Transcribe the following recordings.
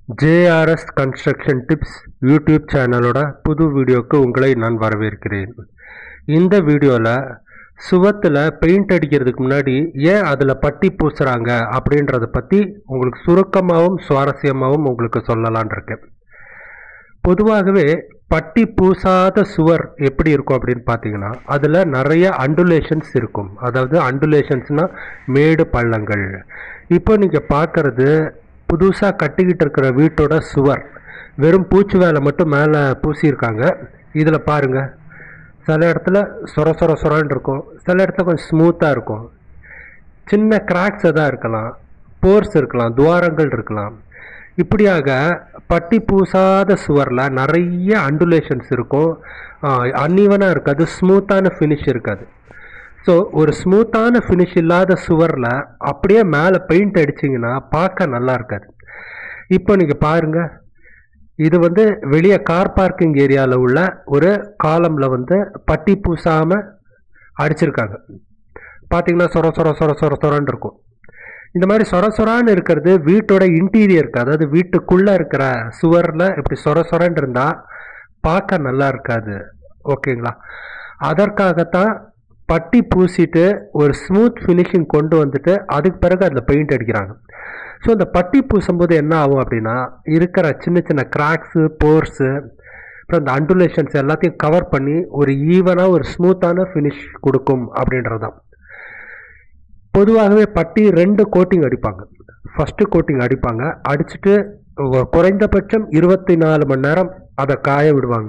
JRS construction tips YouTube சேனலோட புது வீடியோக்கு உங்களை நான் வரவேற்கிறேன் இந்த வீடியோவில் சுவத்தில் பெயிண்ட் அடிக்கிறதுக்கு முன்னாடி ஏன் அதில் பட்டி பூசுகிறாங்க அப்படின்றத பற்றி உங்களுக்கு சுருக்கமாகவும் சுவாரஸ்யமாகவும் உங்களுக்கு சொல்லலான் இருக்கேன் பொதுவாகவே பட்டி பூசாத சுவர் எப்படி இருக்கும் அப்படின்னு பார்த்தீங்கன்னா அதில் நிறைய அண்டுலேஷன்ஸ் இருக்கும் அதாவது அண்டுலேஷன்ஸ்னால் மேடு பள்ளங்கள் இப்போ நீங்கள் பார்க்குறது புதுசாக கட்டிக்கிட்டு இருக்கிற வீட்டோட சுவர் வெறும் பூச்சி வேலை மட்டும் மேலே பூசியிருக்காங்க இதில் பாருங்கள் சில இடத்துல சொர சொர சொரன்னு இருக்கும் சில இடத்துல கொஞ்சம் ஸ்மூத்தாக இருக்கும் சின்ன கிராக்ஸ் எதாவது இருக்கலாம் போர்ஸ் இருக்கலாம் துவாரங்கள் இருக்கலாம் இப்படியாக பட்டி பூசாத சுவரில் நிறைய அண்டுலேஷன்ஸ் இருக்கும் அன்இவனாக இருக்காது ஸ்மூத்தான ஃபினிஷ் இருக்காது ஸோ ஒரு ஸ்மூத்தான ஃபினிஷ் இல்லாத சுவரில் அப்படியே மேலே பெயிண்ட் அடிச்சிங்கன்னா பார்க்க நல்லா இருக்காது இப்போ நீங்கள் பாருங்கள் இது வந்து வெளியே கார் பார்க்கிங் ஏரியாவில் உள்ள ஒரு காலமில் வந்து பட்டி பூசாமல் அடிச்சிருக்காங்க பார்த்தீங்கன்னா சொர சொர சொர சொர சொரன்னு இருக்கும் இந்த மாதிரி சொர சொரான்னு இருக்கிறது வீட்டோட இன்டீரியருக்கு அதாவது வீட்டுக்குள்ளே இருக்கிற சுவரில் இப்படி சொர சொரன்னு இருந்தால் பார்க்க நல்லா இருக்காது ஓகேங்களா அதற்காகத்தான் பட்டி பூசிட்டு ஒரு ஸ்மூத் ஃபினிஷிங் கொண்டு வந்துட்டு அதுக்கு பிறகு அதில் பெயிண்ட் அடிக்கிறாங்க ஸோ இந்த பட்டி பூசும்போது என்ன ஆகும் அப்படின்னா இருக்கிற சின்ன சின்ன கிராக்ஸு போர்ஸு அப்புறம் இந்த அண்டுலேஷன்ஸ் எல்லாத்தையும் கவர் பண்ணி ஒரு ஈவனாக ஒரு ஸ்மூத்தான ஃபினிஷ் கொடுக்கும் அப்படின்றது தான் பொதுவாகவே பட்டி ரெண்டு கோட்டிங் அடிப்பாங்க ஃபஸ்ட்டு கோட்டிங் அடிப்பாங்க அடிச்சுட்டு குறைந்தபட்சம் இருபத்தி நாலு மணி நேரம் அதை காய விடுவாங்க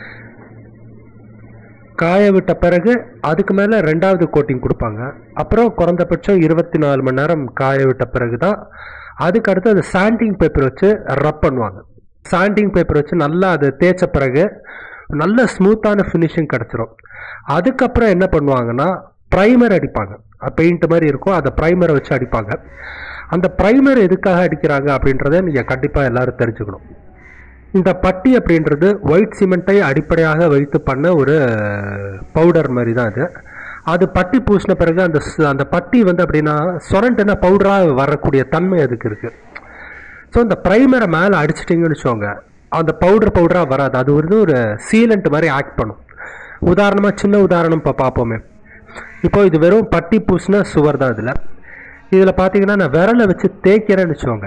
காய விட்ட பிறகு அதுக்கு மேலே ரெண்டாவது கோட்டிங் கொடுப்பாங்க அப்புறம் குறைந்தபட்சம் இருபத்தி நாலு மணி நேரம் காய விட்ட பிறகு தான் அதுக்கு அடுத்து அது சாண்டிங் பேப்பர் வச்சு ரப் பண்ணுவாங்க சாண்டிங் பேப்பர் வச்சு நல்லா அது தேய்ச்ச பிறகு நல்ல ஸ்மூத்தான ஃபினிஷிங் கிடச்சிரும் அதுக்கப்புறம் என்ன பண்ணுவாங்கன்னா ப்ரைமர் அடிப்பாங்க பெயிண்ட் மாதிரி இருக்கும் அதை ப்ரைமரை வச்சு அடிப்பாங்க அந்த ப்ரைமர் எதுக்காக அடிக்கிறாங்க அப்படின்றத நீங்கள் கண்டிப்பாக எல்லோரும் தெரிஞ்சுக்கணும் இந்த பட்டி அப்படின்றது ஒயிட் சிமெண்ட்டை அடிப்படையாக வைத்து பண்ண ஒரு பவுடர் மாதிரி தான் அது அது பட்டி பூசின பிறகு அந்த அந்த பட்டி வந்து அப்படின்னா சொரண்டுனா பவுடராக வரக்கூடிய தன்மை அதுக்கு இருக்குது ஸோ இந்த ப்ரைமரை மேலே அடிச்சிட்டிங்கன்னு வச்சுக்கோங்க அந்த பவுடர் பவுடராக வராது அது வந்து ஒரு சீலண்ட் மாதிரி ஆக்ட் பண்ணும் உதாரணமாக சின்ன உதாரணம் இப்போ பார்ப்போமே இப்போ இது வெறும் பட்டி பூசின சுவர் தான் இதில் இதில் பார்த்தீங்கன்னா நான் விரலை வச்சு தேய்க்கிறேன்னு வச்சுக்கோங்க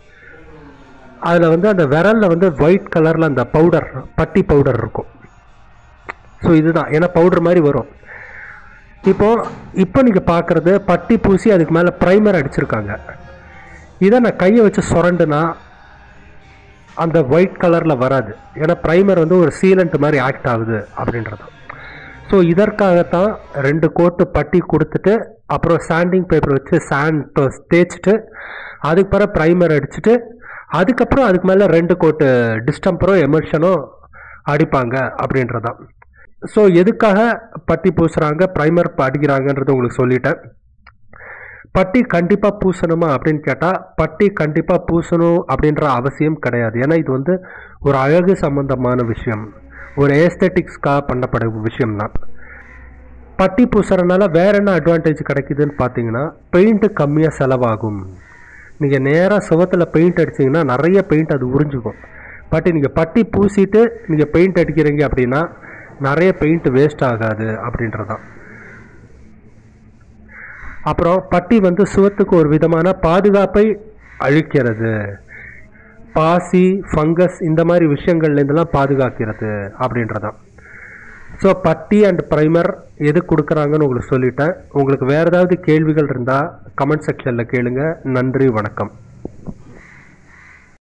அதில் வந்து அந்த விரலில் வந்து ஒயிட் கலரில் அந்த பவுடர் பட்டி பவுடர் இருக்கும் ஸோ இதுதான் ஏன்னா பவுடர் மாதிரி வரும் இப்போது இப்போ நீங்கள் பார்க்குறது பட்டி பூசி அதுக்கு மேலே ப்ரைமர் அடிச்சிருக்காங்க இதை நான் கையை வச்சு சுரண்டுனா அந்த ஒயிட் கலரில் வராது ஏன்னா ப்ரைமர் வந்து ஒரு சீலண்ட் மாதிரி ஆக்ட் ஆகுது அப்படின்றது ஸோ இதற்காகத்தான் ரெண்டு கோட்டு பட்டி கொடுத்துட்டு அப்புறம் சாண்டிங் பேப்பர் வச்சு சாண்ட் தேய்ச்சிட்டு அதுக்கு பிறகு ப்ரைமர் அடிச்சுட்டு அதுக்கப்புறம் அதுக்கு மேலே ரெண்டு கோட்டு டிஸ்டம்பரோ எமர்ஷனோ அடிப்பாங்க அப்படின்றதான் ஸோ எதுக்காக பட்டி பூசுகிறாங்க ப்ரைமர் அடிக்கிறாங்கன்றது உங்களுக்கு சொல்லிட்டேன் பட்டி கண்டிப்பாக பூசணுமா அப்படின்னு கேட்டால் பட்டி கண்டிப்பாக பூசணும் அப்படின்ற அவசியம் கிடையாது ஏன்னா இது வந்து ஒரு அழகு சம்பந்தமான விஷயம் ஒரு ஏஸ்தட்டிக்ஸ்க்காக பண்ணப்படும் விஷயம் தான் பட்டி பூசுறதுனால வேற என்ன அட்வான்டேஜ் கிடைக்குதுன்னு பார்த்தீங்கன்னா பெயிண்ட்டு கம்மியாக செலவாகும் நீங்கள் நேராக சுவத்தில் பெயிண்ட் அடிச்சிங்கன்னா நிறைய பெயிண்ட் அது உறிஞ்சிக்கும் பட் நீங்கள் பட்டி பூசிட்டு நீங்கள் பெயிண்ட் அடிக்கிறீங்க அப்படின்னா நிறைய பெயிண்ட் வேஸ்ட் ஆகாது அப்படின்றதான் அப்புறம் பட்டி வந்து சுவத்துக்கு ஒரு விதமான பாதுகாப்பை அழிக்கிறது பாசி ஃபங்கஸ் இந்த மாதிரி விஷயங்கள்லேருந்துலாம் பாதுகாக்கிறது அப்படின்றதான் ஸோ பட்டி அண்ட் ப்ரைமர் எது கொடுக்குறாங்கன்னு உங்களுக்கு சொல்லிட்டேன் உங்களுக்கு வேறு ஏதாவது கேள்விகள் இருந்தால் கமெண்ட் செக்ஷனில் கேளுங்க நன்றி வணக்கம்